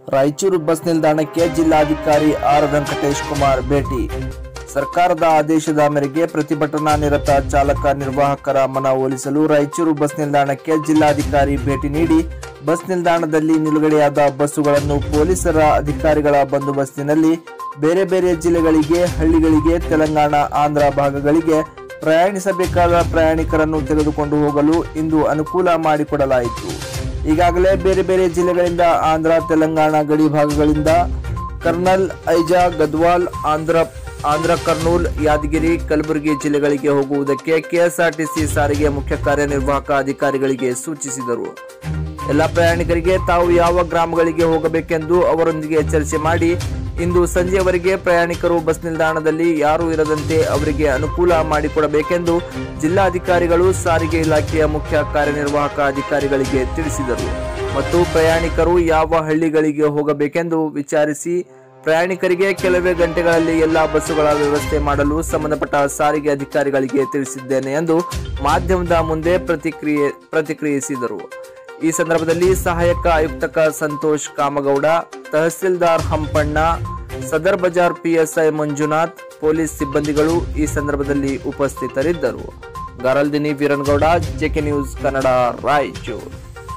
Raichur bus ನಿಲ್ದಾಣಕ್ಕೆ ಜಿಲ್ಲಾಧಿಕಾರಿ R Venkatesh Kumar ಭೇಟಿ ಸರ್ಕಾರದ ಆದೇಶದ ಮೇರೆಗೆ ಪ್ರತಿಭಟನಾ ನಿರತ ಚಾಲಕ ನಿರ್ವಾಹಕರ ಮನವೊಲಿಸಲು ರಾಯಚೂರು ಬಸ್ ನಿಲ್ದಾಣಕ್ಕೆ ಜಿಲ್ಲಾಧಿಕಾರಿ ಭೇಟಿ ನೀಡಿ ಬಸ್ ನಿಲ್ದಾಣದಲ್ಲಿ ನಿಲುಗಡೆಯಾದ ಬಸ್ಸುಗಳನ್ನು ಪೊಲೀಸರ ಅಧಿಕಾರಿಗಳ ಬಂದೋಬಸ್ತಿನಲ್ಲಿ ಬೇರೆ ಬೇರೆ ಜಿಲ್ಲೆಗಳಿಗೆ ಹಳ್ಳಿಗಳಿಗೆ ತೆಲಂಗಾಣ ಆಂಧ್ರ ಭಾಗಗಳಿಗೆ ಪ್ರಯಾಣಿಸಬೇಕಾದ ಪ್ರಯಾಣಿಕರನ್ನು ತೆಗೆದುಕೊಂಡು ಹೋಗಲು ಇಂದು ಅನುಕೂಲ ಮಾಡಿಕೊಡಲಾಯಿತು ಈಗಾಗಲೇ ಬೇರೆ ಬೇರೆ ಜಿಲ್ಲೆಗಳಿಂದ ಆಂಧ್ರ ತೆಲಂಗಾಣ ಗಡಿ ಭಾಗಗಳಿಂದ ಕರ್ನಲ್ ಐಜಾ ಗದ್ವಾಲ್ ಆಂಧ್ರ ಆಂಧ್ರ ಕರ್ನೂಲ್ ಯಾದಗಿರಿ ಕಲಬುರಗಿ ಜಿಲ್ಲೆಗಳಿಗೆ ಹೋಗುವುದಕ್ಕೆ ಕೆಎಸ್ಆರ್ಟಿಸಿ ಸಾರಿಗೆ ಮುಖ್ಯ ಕಾರ್ಯನಿರ್ವಾಹಕ ಅಧಿಕಾರಿಗಳಿಗೆ ಸೂಚಿಸಿದರು ಎಲ್ಲ ಪ್ರಯಾಣಿಕರಿಗೆ ತಾವು ಯಾವ ಗ್ರಾಮಗಳಿಗೆ ಹೋಗಬೇಕೆಂದು ಅವರೊಂದಿಗೆ ಚರ್ಚೆ ಮಾಡಿ ಇಂದು ಸಂಜೆಯವರೆಗೆ ಪ್ರಯಾಣಿಕರು ಬಸ್ ನಿಲ್ದಾಣದಲ್ಲಿ ಯಾರೂ ಇರದಂತೆ ಅವರಿಗೆ ಅನುಕೂಲ ಮಾಡಿಕೊಡಬೇಕೆಂದು ಜಿಲ್ಲಾಧಿಕಾರಿಗಳು ಸಾರಿಗೆ ಇಲಾಖೆಯ ಮುಖ್ಯ ಕಾರ್ಯನಿರ್ವಾಹಕ ಅಧಿಕಾರಿಗಳಿಗೆ ತಿಳಿಸಿದರು ಮತ್ತು ಪ್ರಯಾಣಿಕರು ಯಾವ ಹಳ್ಳಿಗಳಿಗೆ ಹೋಗಬೇಕೆಂದು ವಿಚಾರಿಸಿ ಪ್ರಯಾಣಿಕರಿಗೆ ಕೆಲವೇ ಗಂಟೆಗಳಲ್ಲಿ ಎಲ್ಲಾ ಬಸ್ಸುಗಳ ವ್ಯವಸ್ಥೆ ಮಾಡಲು ಸಂಬಂಧಪಟ್ಟ ಸಾರಿಗೆ ಅಧಿಕಾರಿಗಳಿಗೆ ತಿಳಿಸಿದ್ದೇನೆ ಎಂದು ಮಾಧ್ಯಮದ ಮುಂದೆ ಪ್ರತಿಕ್ರಿಯೆ ಪ್ರತಿಕ್ರಿಯಿಸಿದರು ಈ ಸಂದರ್ಭದಲ್ಲಿ ಸಹಾಯಕ ಆಯುಕ್ತಕ ಸಂತೋಷ್ ಕಾಮಗೌಡ ತಹಸೀಲ್ದಾರ್ ಹಂಪಣ್ಣ ಸದರ್ ಬಜಾರ್ ಪಿಎಸ್ಐ ಮಂಜುನಾಥ್ ಪೊಲೀಸ್ ಸಿಬ್ಬಂದಿಗಳು ಈ ಸಂದರ್ಭದಲ್ಲಿ ಉಪಸ್ಥಿತರಿದ್ದರು ಗಾರಲ್ದಿನಿ ವೀರನ್ಗೌಡ ಜೆಕೆ ನ್ಯೂಸ್ ಕನ್ನಡ ರಾಯಚೂರು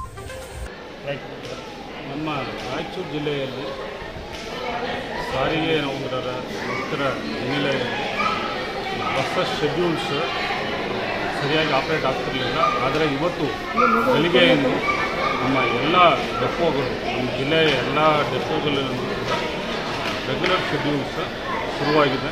ನಮ್ಮ ರಾಯಚೂರು ಜಿಲ್ಲೆಯಲ್ಲಿ ಸಾರಿಗೆ ನೌಕರರ ವೃತ್ತರ ಹಿನ್ನೆಲೆಯಲ್ಲಿ ಬಸ್ಸಸ್ ಶೆಡ್ಯೂಲ್ಸ್ ಸರಿಯಾಗಿ ಆಪ್ರೇಟ್ ಆಗ್ತಿರಲಿಲ್ಲ ಆದರೆ ಇವತ್ತು ಬೆಳಿಗ್ಗೆಯಿಂದ ನಮ್ಮ ಎಲ್ಲ ಡೆಪೋಗಳು ನಮ್ಮ ಜಿಲ್ಲೆಯ ಎಲ್ಲ ಡೆಪೋಗಳಲ್ಲೂ ಕೂಡ ರೆಗ್ಯುಲರ್ ಶೆಡ್ಯೂಲ್ಸ್ ಶುರುವಾಗಿದೆ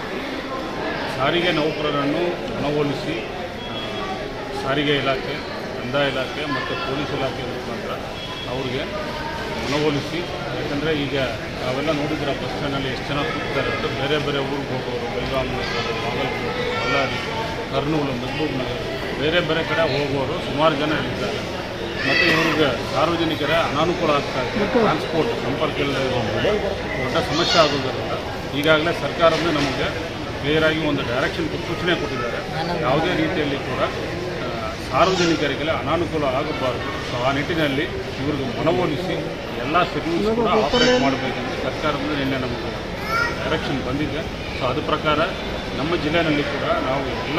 ಸಾರಿಗೆ ನೌಕರರನ್ನು ಮನವೊಲಿಸಿ ಆ, ಸಾರಿಗೆ ಇಲಾಖೆ ಕಂದಾಯ ಇಲಾಖೆ ಮತ್ತು ಪೊಲೀಸ್ ಇಲಾಖೆ ಮುಖಾಂತರ ಅವ್ರಿಗೆ ಮನವೊಲಿಸಿ ಯಾಕಂದರೆ ಈಗ ನಾವೆಲ್ಲ ನೋಡಿದ್ರೆ ಬಸ್ ಸ್ಟ್ಯಾಂಡಲ್ಲಿ ಎಷ್ಟು ಜನ ಕೂಗ್ತಾರೆ ಅಂತ ಬೇರೆ ಬೇರೆ ಊರಿಗೆ ಹೋಗೋರು ಬೆಳಗಾವಿ ಹೋಗೋರು ಬಾಗಲಕೋಟೆ ಬಳ್ಳಾರಿ ಕರ್ನೂಲು ಮೆಹಬೂಬ್ ನಗರ ಬೇರೆ ಬೇರೆ ಕಡೆ ಹೋಗೋರು ಸುಮಾರು ಜನ ಇದ್ದಾರೆ ಮತ್ತು ಇವ್ರಿಗೆ ಸಾರ್ವಜನಿಕರ ಅನಾನುಕೂಲ ಆಗ್ತಾ ಇದೆ ಟ್ರಾನ್ಸ್ಪೋರ್ಟ್ ಸಂಪರ್ಕ ಇಲ್ಲದೆ ಇರೋದ್ರಿಂದ ದೊಡ್ಡ ಸಮಸ್ಯೆ ಆಗೋದರಿಂದ ಈಗಾಗಲೇ ಸರ್ಕಾರವೇ ನಮಗೆ ಕ್ಲಿಯರಾಗಿ ಒಂದು ಡೈರೆಕ್ಷನ್ ಸೂಚನೆ ಕೊಟ್ಟಿದ್ದಾರೆ ಯಾವುದೇ ರೀತಿಯಲ್ಲಿ ಕೂಡ ಆ, ಸಾರ್ವಜನಿಕರಿಗೆ ಅನಾನುಕೂಲ ಆಗಬಾರದು ಸೊ ಆ ನಿಟ್ಟಿನಲ್ಲಿ ಇವ್ರಿಗೆ ಮನವೊಲಿಸಿ ಎಲ್ಲ ಶೆಡ್ಯೂಲ್ಸ್ ಕೂಡ ಆಪರೇಟ್ ಮಾಡಬೇಕಂತ ಸರ್ಕಾರದಿಂದ ನಿನ್ನೆ ನಮಗೆ ಡೈರೆಕ್ಷನ್ ಬಂದಿದೆ ಸೊ ಅದ್ರ ಪ್ರಕಾರ ನಮ್ಮ ಜಿಲ್ಲೆಯಲ್ಲಿ ಕೂಡ ನಾವು ಎಲ್ಲ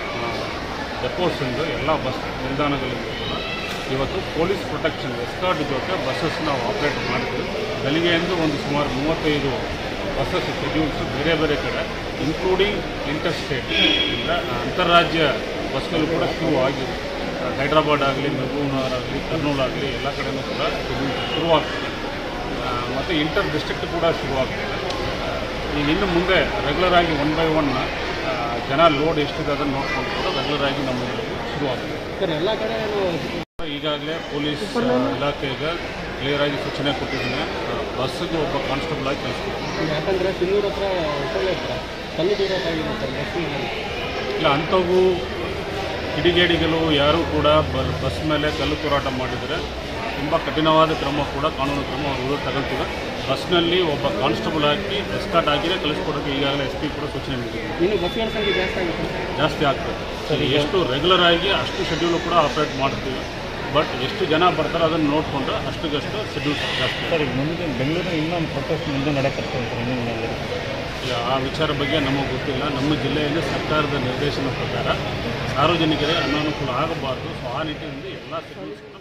ಡೆಪೋಸಿಂದ ಎಲ್ಲ ಬಸ್ ನಿಲ್ದಾಣಗಳಿಂದ ಕೂಡ ಇವತ್ತು ಪೊಲೀಸ್ ಪ್ರೊಟೆಕ್ಷನ್ ಎಸ್ಕಾರ್ಟ್ ಜೊತೆ ಬಸ್ಸಸ್ ನಾವು ಆಪ್ರೇಟ್ ಮಾಡ್ತೀವಿ ಬೆಳಿಗ್ಗೆಯಿಂದ ಒಂದು ಸುಮಾರು ಮೂವತ್ತೈದು ಬಸ್ಸಸ್ ಶೆಡ್ಯೂಲ್ಸ್ ಬೇರೆ ಬೇರೆ ಕಡೆ ಇನ್ಕ್ಲೂಡಿಂಗ್ ಇಂಟರ್ ಸ್ಟೇಟ್ ಅಂದರೆ ಅಂತಾರಾಜ್ಯ ಬಸ್ಗಳು ಕೂಡ ಶುರು ಆಗಿದೆ ಹೈದ್ರಾಬಾದ್ ಆಗಲಿ ಮೆಹಬೂಬ್ನಗರ್ ಆಗಲಿ ಕರ್ನೂಲ್ ಆಗಲಿ ಎಲ್ಲ ಕಡೆನೂ ಕೂಡ ಶೆಡ್ಯೂಲ್ಸ್ ಶುರುವಾಗ್ತದೆ ಮತ್ತು ಇಂಟರ್ ಡಿಸ್ಟ್ರಿಕ್ಟ್ ಕೂಡ ಶುರುವಾಗ್ತದೆ ಈಗ ಇನ್ನು ಮುಂದೆ ರೆಗ್ಯುಲರ್ ಆಗಿ ಒನ್ ಬೈ ಒನ್ ಜನ ಲೋಡ್ ಎಷ್ಟಿದೆ ಅದನ್ನು ನೋಡ್ಕೊಂಡು ಕೂಡ ರೆಗ್ಯುಲರ್ ಆಗಿ ನಮ್ಮ ಶುರುವಾಗ್ತದೆ ಸರ್ ಎಲ್ಲ ಕಡೆ ಈಗಾಗಲೇ ಪೊಲೀಸ್ ಇಲಾಖೆಗೆ ಕ್ಲಿಯರ್ ಆಗಿ ಸೂಚನೆ ಕೊಟ್ಟಿದ್ದೀನಿ ಬಸ್ಸಿಗೆ ಒಬ್ಬ ಕಾನ್ಸ್ಟೇಬಲ್ ಆಗಿ ಕಳಿಸ್ತೀನಿ ಯಾಕಂದರೆ ಸಿನ್ನೂರು ಹತ್ರ ಹೊಸಳ್ಳಿ ಹತ್ರ ಕಲ್ಲು ಬೀಳೋಕ್ಕಾಗಿದೆ ಸರ್ ಬಸ್ಸಿಗೆ ಇಲ್ಲ ಅಂಥವು ಕಿಡಿಗೇಡಿಗಳು ಯಾರೂ ಕೂಡ ಬ ಬಸ್ ಮೇಲೆ ಕಲ್ಲು ತೂರಾಟ ಮಾಡಿದರೆ ತುಂಬ ಕಠಿಣವಾದ ಕ್ರಮ ಕೂಡ ಕಾನೂನು ಕ್ರಮ ಅವ್ರ ವಿರುದ್ಧ ತಗೊಳ್ತೀವಿ ಬಸ್ನಲ್ಲಿ ಒಬ್ಬ ಕಾನ್ಸ್ಟೇಬಲ್ ಹಾಕಿ ಎಸ್ಕಾಟ್ ಆಗಿಯೇ ಕಳಿಸ್ಕೊಡೋಕ್ಕೆ ಈಗಾಗಲೇ ಎಸ್ ಪಿ ಕೂಡ ಸೂಚನೆ ನೀಡಿದ್ದೀನಿ ಇನ್ನು ಬಸ್ಗಳ ಸಂಖ್ಯೆ ಜಾಸ್ತಿ ಆಗುತ್ತೆ ಜಾಸ್ತಿ ಆಗ್ತದೆ ಎಷ್ಟು ರೆಗ್ಯುಲರ್ ಆಗಿ ಅಷ್ಟು ಶೆಡ್ಯೂಲ್ ಕೂಡ ಆಪ್ರೇಟ್ ಮಾಡ್ತೀವಿ ಬಟ್ ಎಷ್ಟು ಜನ ಬರ್ತಾರೆ ಅದನ್ನು ನೋಡಿಕೊಂಡು ಅಷ್ಟಕ್ಕಷ್ಟು ಶೆಡ್ಯೂಲ್ಸ್ ಜಾಸ್ತಿ ಸರ್ ಈಗ ಮುಂದೆ ಬೆಂಗಳೂರು ಇನ್ನೊಂದು ಪ್ರೊಟೆಸ್ಟ್ ಮುಂದೆ ನಡೆಕತ್ತೆ ಸರ್ ಇನ್ನೊಂದು ಈಗ ಆ ವಿಚಾರ ಬಗ್ಗೆ ನಮಗೆ ಗೊತ್ತಿಲ್ಲ ನಮ್ಮ ಜಿಲ್ಲೆಯಲ್ಲಿ ಸರ್ಕಾರದ ನಿರ್ದೇಶನ ಪ್ರಕಾರ ಸಾರ್ವಜನಿಕರಿಗೆ ಅನಾನುಕೂಲ ಆಗಬಾರ್ದು ಸೊ ಆ ನಿಟ್ಟಿನಲ್ಲಿ ಎಲ್ಲ ಶೆಡ್ಯೂಲ್ಸ್ ಕೂಡ